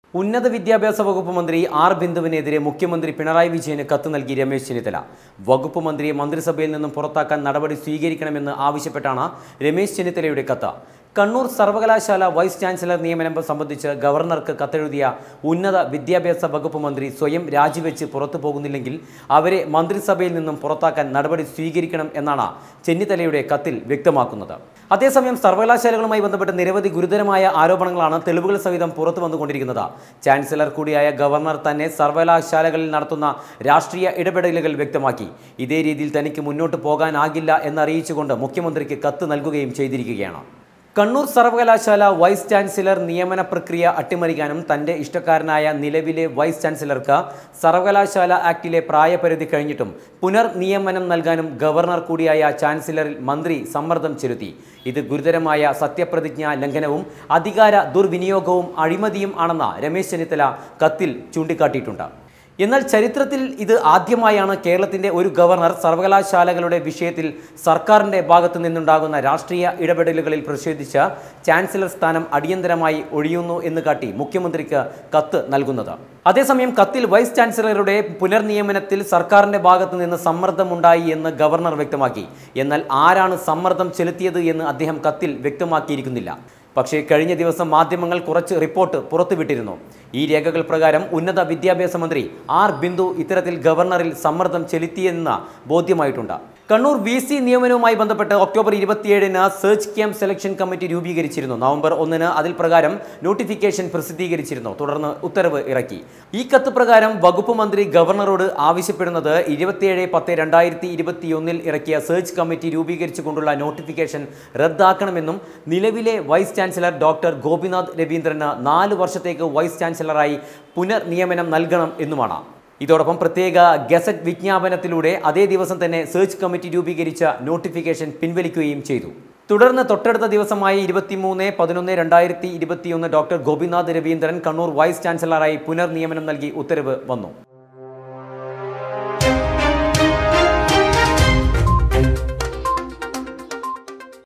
ഉന്നത വിദ്യാഭ്യാസ വകുപ്പ് മന്ത്രി ആർ ബിന്ദുവിനെതിരെ മുഖ്യമന്ത്രി പിണറായി വിജയന് കത്ത് നൽകി രമേശ് ചെന്നിത്തല വകുപ്പ് മന്ത്രിയെ മന്ത്രിസഭയിൽ നിന്നും പുറത്താക്കാൻ നടപടി സ്വീകരിക്കണമെന്ന് ആവശ്യപ്പെട്ടാണ് രമേശ് ചെന്നിത്തലയുടെ കത്ത് കണ്ണൂർ സർവകലാശാല വൈസ് ചാൻസലർ നിയമനം സംബന്ധിച്ച് ഗവർണർക്ക് കത്തെഴുതിയ ഉന്നത വിദ്യാഭ്യാസ വകുപ്പ് മന്ത്രി സ്വയം രാജിവെച്ച് പുറത്തു പോകുന്നില്ലെങ്കിൽ അവരെ മന്ത്രിസഭയിൽ നിന്നും പുറത്താക്കാൻ നടപടി സ്വീകരിക്കണം എന്നാണ് ചെന്നിത്തലയുടെ കത്തിൽ വ്യക്തമാക്കുന്നത് അതേസമയം സർവകലാശാലകളുമായി ബന്ധപ്പെട്ട് നിരവധി ഗുരുതരമായ ആരോപണങ്ങളാണ് തെളിവുകൾ സഹിതം പുറത്തു വന്നുകൊണ്ടിരിക്കുന്നത് ചാൻസലർ കൂടിയായ ഗവർണർ തന്നെ സർവകലാശാലകളിൽ നടത്തുന്ന രാഷ്ട്രീയ ഇടപെടലുകൾ വ്യക്തമാക്കി ഇതേ രീതിയിൽ തനിക്ക് മുന്നോട്ട് പോകാനാകില്ല എന്നറിയിച്ചുകൊണ്ട് മുഖ്യമന്ത്രിക്ക് കത്ത് നൽകുകയും ചെയ്തിരിക്കുകയാണ് കണ്ണൂർ സർവകലാശാല വൈസ് ചാൻസലർ നിയമന പ്രക്രിയ അട്ടിമറിക്കാനും തന്റെ ഇഷ്ടക്കാരനായ നിലവിലെ വൈസ് ചാൻസലർക്ക് സർവകലാശാല ആക്ടിലെ പ്രായപരിധി കഴിഞ്ഞിട്ടും പുനർനിയമനം നൽകാനും ഗവർണർ കൂടിയായ ചാൻസലറിൽ മന്ത്രി സമ്മർദ്ദം ചെലുത്തി ഇത് ഗുരുതരമായ സത്യപ്രതിജ്ഞാ ലംഘനവും അധികാര ദുർവിനിയോഗവും അഴിമതിയും ആണെന്ന് രമേശ് ചെന്നിത്തല കത്തിൽ ചൂണ്ടിക്കാട്ടിയിട്ടുണ്ട് എന്നാൽ ചരിത്രത്തിൽ ഇത് ആദ്യമായാണ് കേരളത്തിന്റെ ഒരു ഗവർണർ സർവകലാശാലകളുടെ വിഷയത്തിൽ സർക്കാരിന്റെ ഭാഗത്തു നിന്നുണ്ടാകുന്ന രാഷ്ട്രീയ ഇടപെടലുകളിൽ പ്രതിഷേധിച്ച് ചാൻസലർ സ്ഥാനം അടിയന്തരമായി ഒഴിയുന്നു എന്ന് കാട്ടി മുഖ്യമന്ത്രിക്ക് കത്ത് നൽകുന്നത് അതേസമയം കത്തിൽ വൈസ് ചാൻസലറുടെ പുനർനിയമനത്തിൽ സർക്കാരിന്റെ ഭാഗത്തു നിന്ന് സമ്മർദ്ദമുണ്ടായി എന്ന് ഗവർണർ വ്യക്തമാക്കി എന്നാൽ ആരാണ് സമ്മർദ്ദം ചെലുത്തിയത് എന്ന് അദ്ദേഹം കത്തിൽ വ്യക്തമാക്കിയിരിക്കുന്നില്ല പക്ഷേ കഴിഞ്ഞ ദിവസം മാധ്യമങ്ങൾ കുറച്ച് റിപ്പോർട്ട് പുറത്തുവിട്ടിരുന്നു ഈ രേഖകൾ പ്രകാരം ഉന്നത വിദ്യാഭ്യാസ മന്ത്രി ആർ ബിന്ദു ഇത്തരത്തിൽ ഗവർണറിൽ സമ്മർദ്ദം ചെലുത്തിയെന്ന ബോധ്യമായിട്ടുണ്ട് കണ്ണൂർ വി സി നിയമനവുമായി ബന്ധപ്പെട്ട് ഒക്ടോബർ ഇരുപത്തിയേഴിന് സെർച്ച് ക്യാമ്പ് സെലക്ഷൻ കമ്മിറ്റി രൂപീകരിച്ചിരുന്നു നവംബർ ഒന്നിന് അതിൽ പ്രകാരം നോട്ടിഫിക്കേഷൻ പ്രസിദ്ധീകരിച്ചിരുന്നു തുടർന്ന് ഉത്തരവ് ഇറക്കി ഈ കത്ത് പ്രകാരം വകുപ്പ് മന്ത്രി ഗവർണറോട് ആവശ്യപ്പെടുന്നത് ഇരുപത്തിയേഴ് പത്ത് രണ്ടായിരത്തി ഇരുപത്തിയൊന്നിൽ ഇറക്കിയ സെർച്ച് കമ്മിറ്റി രൂപീകരിച്ചുകൊണ്ടുള്ള നോട്ടിഫിക്കേഷൻ റദ്ദാക്കണമെന്നും നിലവിലെ വൈസ് ചാൻസലർ ഡോക്ടർ ഗോപിനാഥ് രവീന്ദ്രന് നാല് വർഷത്തേക്ക് വൈസ് ചാൻസലറായി പുനർനിയമനം നൽകണം എന്നുമാണ് ഇതോടൊപ്പം പ്രത്യേക ഗസറ്റ് വിജ്ഞാപനത്തിലൂടെ അതേ ദിവസം തന്നെ സെർച്ച് കമ്മിറ്റി രൂപീകരിച്ച നോട്ടിഫിക്കേഷൻ പിൻവലിക്കുകയും ചെയ്തു തുടർന്ന് തൊട്ടടുത്ത ദിവസമായ ഇരുപത്തിമൂന്ന് പതിനൊന്ന് രണ്ടായിരത്തി ഇരുപത്തിയൊന്ന് ഡോക്ടർ ഗോപിനാഥ് രവീന്ദ്രൻ കണ്ണൂർ വൈസ് ചാൻസലറായി പുനർനിയമനം നൽകി ഉത്തരവ് വന്നു